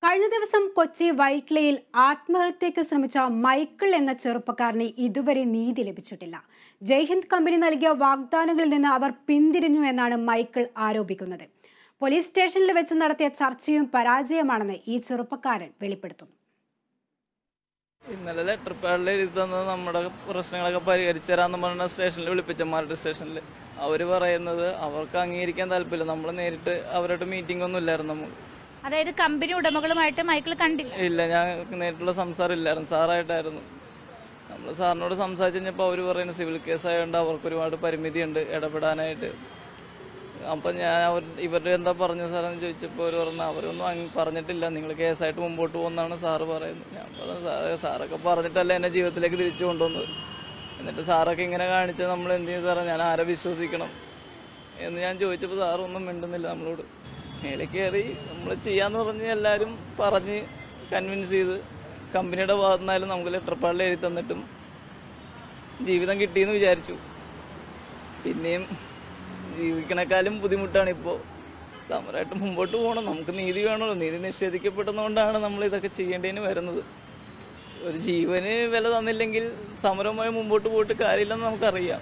കഴിഞ്ഞ ദിവസം കൊച്ചി വൈറ്റ്ലയിൽ ആത്മഹത്യയ്ക്ക് ശ്രമിച്ച മൈക്കിൾ എന്ന ചെറുപ്പക്കാരന് ഇതുവരെ നീതി ലഭിച്ചിട്ടില്ല ജയ്ഹിന്ദ് കമ്പനി നൽകിയ വാഗ്ദാനങ്ങളിൽ നിന്ന് അവർ പിന്തിരിഞ്ഞു എന്നാണ് മൈക്കിൾ ആരോപിക്കുന്നത് പോലീസ് സ്റ്റേഷനിൽ വെച്ച് നടത്തിയ ചർച്ചയും പരാജയമാണെന്ന് ഈ ചെറുപ്പക്കാരൻ വെളിപ്പെടുത്തുന്നു ഇന്നലെ ലെറ്റർ പാഡിൽ എഴുതി തന്നത് നമ്മുടെ പ്രശ്നങ്ങളൊക്കെ പരിഹരിച്ചു തരാമെന്ന് പറഞ്ഞ സ്റ്റേഷനിൽ വിളിപ്പിച്ചമാരുടെ സ്റ്റേഷനിൽ അവർ പറയുന്നത് അവർക്ക് അംഗീകരിക്കാൻ താല്പര്യമില്ല നമ്മൾ നേരിട്ട് അവരോട് മീറ്റിംഗ് ഒന്നും ഇല്ലായിരുന്നു നമുക്ക് അതായത് കമ്പനി ഉടമകളുമായിട്ട് മൈക്കിൾ കണ്ടില്ല ഇല്ല ഞാൻ നേരിട്ടുള്ള സംസാരം ഇല്ലായിരുന്നു സാറായിട്ടായിരുന്നു നമ്മൾ സാറിനോട് സംസാരിച്ച് കഴിഞ്ഞപ്പോൾ അവർ പറയുന്നത് സിവിൽ കേസ് ആയതുകൊണ്ട് അവർക്ക് ഒരുപാട് പരിമിതിയുണ്ട് ഇടപെടാനായിട്ട് അപ്പം ഞാൻ അവർ ഇവരുടെ എന്താ പറഞ്ഞ സാറെന്ന് ചോദിച്ചപ്പോൾ അവർ പറഞ്ഞു അവരൊന്നും അങ്ങ് പറഞ്ഞിട്ടില്ല നിങ്ങൾ കേസായിട്ട് മുമ്പോട്ട് പോകുന്നതാണ് സാറ് പറയുന്നത് ഞാൻ പറഞ്ഞു സാറേ സാറൊക്കെ പറഞ്ഞിട്ടല്ല എന്നെ ജീവിതത്തിലേക്ക് തിരിച്ചു കൊണ്ടുവന്നത് എന്നിട്ട് സാറൊക്കെ ഇങ്ങനെ കാണിച്ചാൽ നമ്മൾ എന്ത് ചെയ്യും സാറേ ഞാൻ ആരെ വിശ്വസിക്കണം എന്ന് ഞാൻ ചോദിച്ചപ്പോൾ സാറൊന്നും മിണ്ടുന്നില്ല നമ്മളോട് മേലെ കയറി നമ്മൾ ചെയ്യാന്ന് പറഞ്ഞ് എല്ലാവരും പറഞ്ഞ് കൺവിൻസ് ചെയ്ത് കമ്പനിയുടെ ഭാഗത്തു നിന്നായാലും നമുക്ക് ലെറ്റർ പാഡിൽ എഴുതി തന്നിട്ടും ജീവിതം കിട്ടിയെന്ന് വിചാരിച്ചു പിന്നെയും ജീവിക്കണേക്കാളും ബുദ്ധിമുട്ടാണ് ഇപ്പോൾ സമരമായിട്ട് മുമ്പോട്ട് പോകണം നമുക്ക് നീതി വേണമല്ലോ നീതി നിഷേധിക്കപ്പെടുന്നതുകൊണ്ടാണ് നമ്മൾ ഇതൊക്കെ ചെയ്യേണ്ടതിന് വരുന്നത് ഒരു ജീവന് വില തന്നില്ലെങ്കിൽ സമരവുമായി മുമ്പോട്ട് പോയിട്ട് കാര്യമില്ലെന്ന് നമുക്കറിയാം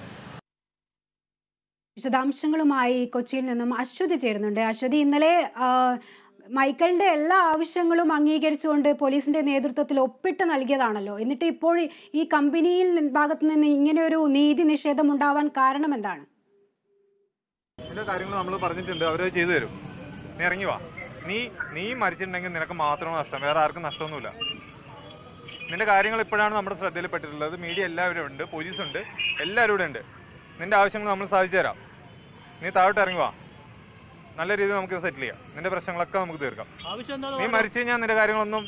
വിശദാംശങ്ങളുമായി കൊച്ചിയിൽ നിന്നും അശ്വതി ചേരുന്നുണ്ട് അശ്വതി ഇന്നലെ ആ, മൈക്കിളിന്റെ എല്ലാ ആവശ്യങ്ങളും അംഗീകരിച്ചുകൊണ്ട് പോലീസിന്റെ നേതൃത്വത്തിൽ ഒപ്പിട്ട് നൽകിയതാണല്ലോ എന്നിട്ട് ഇപ്പോൾ ഈ കമ്പനിയിൽ നി- ഭാഗത്ത് നിന്ന് ഇങ്ങനെ ഒരു നീതി നിഷേധം ഉണ്ടാവാൻ കാരണം എന്താണ് ഇതിന്റെ കാര്യങ്ങൾ നമ്മൾ പറഞ്ഞിട്ടുണ്ട് അവരത് ചെയ്തു തരും നീ ഇറങ്ങി വാ നീ നീ മരിച്ചിട്ടുണ്ടെങ്കിൽ നിനക്ക് മാത്രമാണ് നഷ്ടം വേറെ ആർക്കും നഷ്ടമൊന്നുമില്ല നിന്റെ കാര്യങ്ങൾ ഇപ്പോഴാണ് നമ്മുടെ ശ്രദ്ധയിൽപ്പെട്ടിട്ടുള്ളത് മീഡിയ എല്ലാവരും ഉണ്ട് പോലീസ് ഉണ്ട് എല്ലാവരും ഇവിടെ ഉണ്ട് നിന്റെ ആവശ്യങ്ങൾ നമ്മൾ സാധിച്ചു തരാം നീ താഴോട്ട് ഇറങ്ങി വാ നല്ല രീതിയിൽ നമുക്ക് സെറ്റിൽ ചെയ്യാം നിന്റെ പ്രശ്നങ്ങളൊക്കെ നമുക്ക് തീർക്കാം നീ മരിച്ചു കഴിഞ്ഞാൽ നിന്റെ കാര്യങ്ങളൊന്നും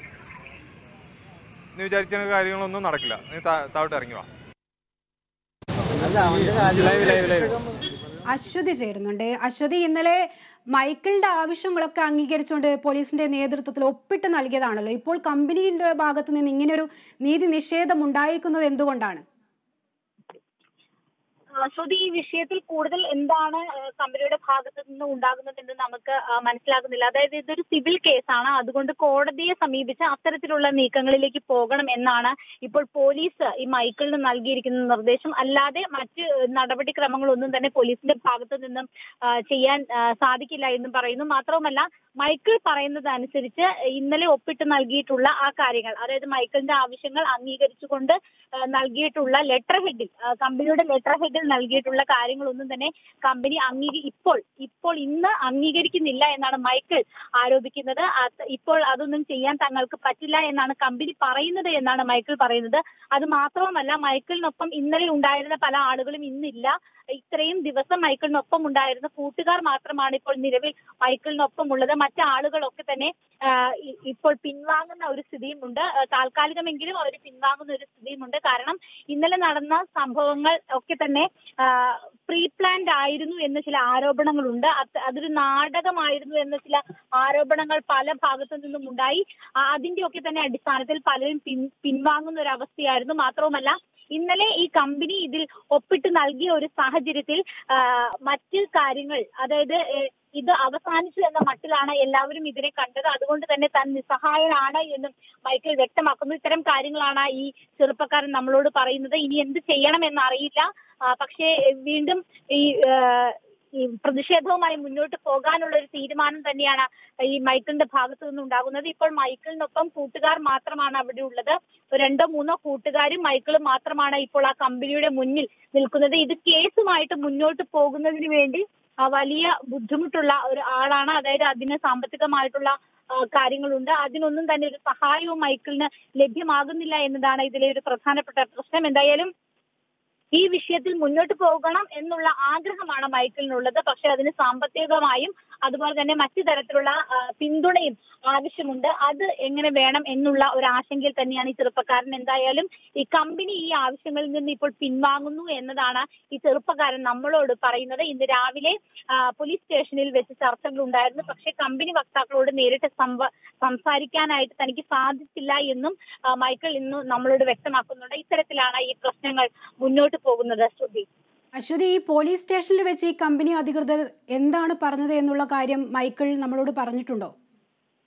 നീ വിചാരിച്ച കാര്യങ്ങളൊന്നും നടക്കില്ല നീ താ- താഴോട്ട് ഇറങ്ങി വാ അശ്വതി ചേരുന്നുണ്ട് അശ്വതി ഇന്നലെ മൈക്കിളിന്റെ ആവശ്യങ്ങളൊക്കെ അംഗീകരിച്ചുകൊണ്ട് പോലീസിന്റെ നേതൃത്വത്തിൽ ഒപ്പിട്ട് നൽകിയതാണല്ലോ ഇപ്പോൾ കമ്പനിയുടെ ഭാഗത്ത് നിന്ന് ഇങ്ങനെയൊരു നീതി നിഷേധം ഉണ്ടായിരിക്കുന്നത് എന്തുകൊണ്ടാണ് ശ്രുതി ഈ വിഷയത്തിൽ കൂടുതൽ എന്താണ് ആ, കമ്പനിയുടെ ഭാഗത്ത് നിന്ന് ഉണ്ടാകുന്നതെന്ന് നമുക്ക് ആ, മനസ്സിലാകുന്നില്ല അതായത് ഇതൊരു സിവിൽ കേസാണ് അതുകൊണ്ട് കോടതിയെ സമീപിച്ച് അത്തരത്തിലുള്ള നീക്കങ്ങളിലേക്ക് പോകണം എന്നാണ് ഇപ്പോൾ പോലീസ് ഈ മൈക്കിളിന് നൽകിയിരിക്കുന്ന നിർദ്ദേശം അല്ലാതെ മറ്റ് നടപടിക്രമങ്ങളൊന്നും തന്നെ പോലീസിന്റെ ഭാഗത്തു നിന്നും ആ, ചെയ്യാൻ ആ, സാധിക്കില്ല എന്നും പറയുന്നു മാത്രവുമല്ല മൈക്കിൾ പറയുന്നത് അനുസരിച്ച് ഇന്നലെ ഒപ്പിട്ട് നൽകിയിട്ടുള്ള ആ കാര്യങ്ങൾ അതായത് മൈക്കിളിന്റെ ആവശ്യങ്ങൾ അംഗീകരിച്ചുകൊണ്ട് ആ, നൽകിയിട്ടുള്ള ലെറ്റർ ഹെഡിൽ കമ്പനിയുടെ ലെറ്റർ ഹെഡിൽ നൽകിയിട്ടുള്ള കാര്യങ്ങളൊന്നും തന്നെ കമ്പനി അംഗീകരി ഇപ്പോൾ ഇപ്പോൾ ഇന്ന് അംഗീകരിക്കുന്നില്ല എന്നാണ് മൈക്കിൾ ആരോപിക്കുന്നത് അത് ഇപ്പോൾ അതൊന്നും ചെയ്യാൻ തങ്ങൾക്ക് പറ്റില്ല എന്നാണ് കമ്പനി പറയുന്നത് എന്നാണ് മൈക്കിൾ പറയുന്നത് അത് മാത്രവുമല്ല മൈക്കിളിനൊപ്പം ഇന്നലെ ഉണ്ടായിരുന്ന പല ആളുകളും ഇന്നില്ല ഇത്രയും ദിവസം മൈക്കിളിനൊപ്പം ഉണ്ടായിരുന്ന കൂട്ടുകാർ മാത്രമാണ് ഇപ്പോൾ നിലവിൽ മൈക്കിളിനൊപ്പം ഉള്ളത് മറ്റു ആളുകളൊക്കെ തന്നെ ആ, ഇ- ഇപ്പോൾ പിൻവാങ്ങുന്ന ഒരു സ്ഥിതിയും ഉണ്ട് ആ, താൽക്കാലികമെങ്കിലും അവർ പിൻവാങ്ങുന്ന ഒരു സ്ഥിതിയുമുണ്ട് കാരണം ഇന്നലെ നടന്ന സംഭവങ്ങൾ ഒക്കെ തന്നെ പ്രീ പ്ലാൻഡ് ആയിരുന്നു എന്ന ചില ആരോപണങ്ങളുണ്ട് അത് അതൊരു നാടകമായിരുന്നു എന്ന ചില ആരോപണങ്ങൾ പല ഭാഗത്തു നിന്നും ഉണ്ടായി ആ, അതിന്റെയൊക്കെ തന്നെ അടിസ്ഥാനത്തിൽ പലരും പിൻ പിൻവാങ്ങുന്ന ഒരു അവസ്ഥയായിരുന്നു മാത്രവുമല്ല ഇന്നലെ ഈ കമ്പനി ഇതിൽ ഒപ്പിട്ട് നൽകിയ ഒരു സാഹചര്യത്തിൽ ആ, മറ്റ് കാര്യങ്ങൾ അതായത് ഏ, ഇത് അവസാനിച്ചു എന്ന മട്ടിലാണ് എല്ലാവരും ഇതിനെ കണ്ടത് അതുകൊണ്ട് തന്നെ താൻ നിസ്സഹായനാണ് എന്നും മൈക്കിൾ വ്യക്തമാക്കുന്നു ഇത്തരം കാര്യങ്ങളാണ് ഈ ചെറുപ്പക്കാരൻ നമ്മളോട് പറയുന്നത് ഇനി എന്ത് ചെയ്യണം എന്നറിയില്ല ആ, പക്ഷേ ഏ, വീണ്ടും ഈ ഏ, ഈ പ്രതിഷേധവുമായി മുന്നോട്ട് പോകാനുള്ള ഒരു തീരുമാനം തന്നെയാണ് ഈ മൈക്കിളിന്റെ ഭാഗത്തു നിന്നുണ്ടാകുന്നത് ഇപ്പോൾ മൈക്കിളിനൊപ്പം കൂട്ടുകാർ മാത്രമാണ് അവിടെ ഉള്ളത് രണ്ടോ മൂന്നോ കൂട്ടുകാരും മൈക്കിളും മാത്രമാണ് ഇപ്പോൾ ആ കമ്പനിയുടെ മുന്നിൽ നിൽക്കുന്നത് ഇത് കേസുമായിട്ട് മുന്നോട്ട് പോകുന്നതിന് വേണ്ടി ആ, വലിയ ബുദ്ധിമുട്ടുള്ള ഒരു ആളാണ് അതായത് അതിന് സാമ്പത്തികമായിട്ടുള്ള ആ, കാര്യങ്ങളുണ്ട് അതിനൊന്നും തന്നെ ഒരു സഹായവും മൈക്കിളിന് ലഭ്യമാകുന്നില്ല എന്നതാണ് ഇതിലെ ഒരു പ്രധാനപ്പെട്ട പ്രശ്നം എന്തായാലും ഈ വിഷയത്തിൽ മുന്നോട്ട് പോകണം എന്നുള്ള ആഗ്രഹമാണ് മൈക്കിളിനുള്ളത് പക്ഷെ അതിന് സാമ്പത്തികമായും അതുപോലെ തന്നെ മറ്റു തരത്തിലുള്ള ആ, പിന്തുണയും ആവശ്യമുണ്ട് അത് എങ്ങനെ വേണം എന്നുള്ള ഒരു ആശങ്കയിൽ തന്നെയാണ് ഈ ചെറുപ്പക്കാരൻ എന്തായാലും ഈ കമ്പനി ഈ ആവശ്യങ്ങളിൽ നിന്ന് ഇപ്പോൾ പിൻവാങ്ങുന്നു എന്നതാണ് ഈ ചെറുപ്പക്കാരൻ നമ്മളോട് പറയുന്നത് ഇന്ന് രാവിലെ ആ, പോലീസ് സ്റ്റേഷനിൽ വെച്ച് ചർച്ചകൾ ഉണ്ടായിരുന്നു പക്ഷേ കമ്പനി വക്താക്കളോട് നേരിട്ട് സംവ സംസാരിക്കാനായിട്ട് തനിക്ക് സാധിച്ചില്ല എന്നും ആ, മൈക്കിൾ ഇന്ന് നമ്മളോട് വ്യക്തമാക്കുന്നുണ്ട് ഇത്തരത്തിലാണ് ഈ പ്രശ്നങ്ങൾ മുന്നോട്ട് പോകുന്നത് ശ്രുതി അശ്വതി ഈ പോലീസ് സ്റ്റേഷനിൽ വെച്ച് ഈ കമ്പനി അധികൃതർ എന്താണ് പറഞ്ഞത് എന്നുള്ള കാര്യം മൈക്കിൾ നമ്മളോട് പറഞ്ഞിട്ടുണ്ടോ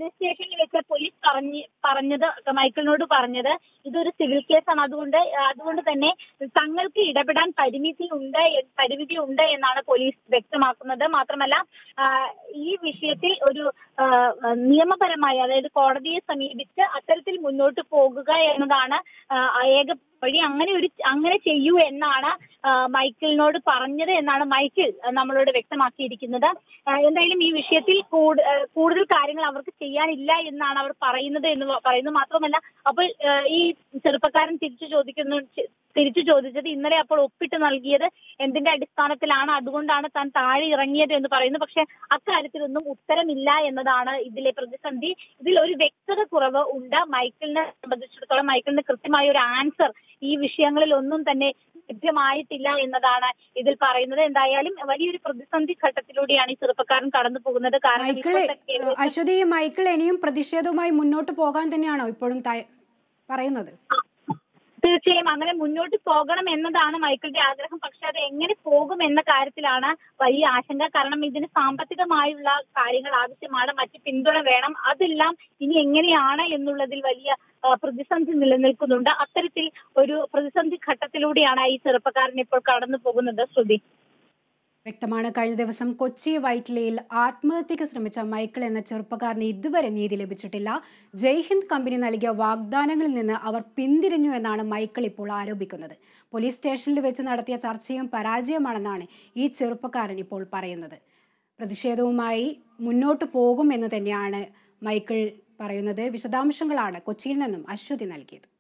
പോലീസ് സ്റ്റേഷനിൽ വെച്ച് പോലീസ് പറഞ്ഞ് പറഞ്ഞത് മൈക്കിളിനോട് പറഞ്ഞത് ഇതൊരു സിവിൽ കേസാണ് അതുകൊണ്ട് അതുകൊണ്ട് തന്നെ തങ്ങൾക്ക് ഇടപെടാൻ പരിമിതി ഉണ്ട് പരിമിതി ഉണ്ട് എന്നാണ് പോലീസ് വ്യക്തമാക്കുന്നത് മാത്രമല്ല ആ, ഈ വിഷയത്തിൽ ഒരു ആ, നിയമപരമായി അതായത് കോടതിയെ സമീപിച്ച് അത്തരത്തിൽ മുന്നോട്ട് പോകുക എന്നതാണ് ആ, ഏക വഴി അങ്ങനെ ഒരു അങ്ങനെ ചെയ്യൂ എന്നാണ് ആ, മൈക്കിളിനോട് പറഞ്ഞത് എന്നാണ് മൈക്കിൾ നമ്മളോട് വ്യക്തമാക്കിയിരിക്കുന്നത് ആ, എന്തായാലും ഈ വിഷയത്തിൽ കൂട്- ആ, കൂടുതൽ കാര്യങ്ങൾ അവർക്ക് ചെയ്യാനില്ല എന്നാണ് അവർ പറയുന്നത് എന്ന് പറയുന്നു മാത്രമല്ല അപ്പോൾ ആ, ഈ ചെറുപ്പക്കാരൻ തിരിച്ചു ചോദിക്കുന്നു തിരിച്ചു ചോദിച്ചത് ഇന്നലെ അപ്പോൾ ഒപ്പിട്ട് നൽകിയത് എന്തിന്റെ അടിസ്ഥാനത്തിലാണ് അതുകൊണ്ടാണ് താൻ താഴെ ഇറങ്ങിയത് എന്ന് പറയുന്നു പക്ഷെ അക്കാര്യത്തിലൊന്നും ഉത്തരമില്ല എന്നതാണ് ഇതിലെ പ്രതിസന്ധി ഇതിൽ ഒരു വ്യക്തത കുറവ് ഉണ്ട് മൈക്കിളിനെ സംബന്ധിച്ചിടത്തോളം മൈക്കിളിന് കൃത്യമായ ഒരു ആൻസർ ഈ വിഷയങ്ങളിൽ ഒന്നും തന്നെ ലഭ്യമായിട്ടില്ല എന്നതാണ് ഇതിൽ പറയുന്നത് എന്തായാലും വലിയൊരു പ്രതിസന്ധി ഘട്ടത്തിലൂടെയാണ് ഈ ചെറുപ്പക്കാരൻ കടന്നു പോകുന്നത് കാരണം മൈക്കിള് ഇപ്പോഴത്തെ കേരള- അശ്വതി ഈ മൈക്കിൾ ഇനിയും പ്രതിഷേധവുമായി മുന്നോട്ട് പോകാൻ തന്നെയാണോ ഇപ്പോഴും തയ- പറയുന്നത് തീർച്ചയായും അങ്ങനെ മുന്നോട്ട് പോകണം എന്നതാണ് മൈക്കിളിന്റെ ആഗ്രഹം പക്ഷെ അത് എങ്ങനെ പോകും എന്ന കാര്യത്തിലാണ് വലിയ ആശങ്ക കാരണം ഇതിന് സാമ്പത്തികമായുള്ള കാര്യങ്ങൾ ആവശ്യമാണ് മറ്റ് പിന്തുണ വേണം അതെല്ലാം ഇനി എങ്ങനെയാണ് എന്നുള്ളതിൽ വലിയ ആ, പ്രതിസന്ധി നിലനിൽക്കുന്നുണ്ട് അത്തരത്തിൽ ഒരു പ്രതിസന്ധി ഘട്ടത്തിലൂടെയാണ് ഈ ചെറുപ്പക്കാരൻ ഇപ്പോൾ കടന്നു പോകുന്നത് ശ്രുതി വ്യക്തമാണ് കഴിഞ്ഞ ദിവസം കൊച്ചി വൈറ്റ്ലയിൽ ആത്മഹത്യക്ക് ശ്രമിച്ച മൈക്കിൾ എന്ന ചെറുപ്പക്കാരന് ഇതുവരെ നീതി ലഭിച്ചിട്ടില്ല ജയ്ഹിന്ദ് കമ്പനി നൽകിയ വാഗ്ദാനങ്ങളിൽ നിന്ന് അവർ പിന്തിരിഞ്ഞു എന്നാണ് മൈക്കിൾ ഇപ്പോൾ ആരോപിക്കുന്നത് പോലീസ് സ്റ്റേഷനിൽ വെച്ച് നടത്തിയ ചർച്ചയും പരാജയമാണെന്നാണ് ഈ ചെറുപ്പക്കാരൻ ഇപ്പോൾ പറയുന്നത് പ്രതിഷേധവുമായി മുന്നോട്ട് പോകും എന്ന് തന്നെയാണ് മൈക്കിൾ പറയുന്നത് വിശദാംശങ്ങളാണ് കൊച്ചിയിൽ നിന്നും അശ്വതി നൽകിയത്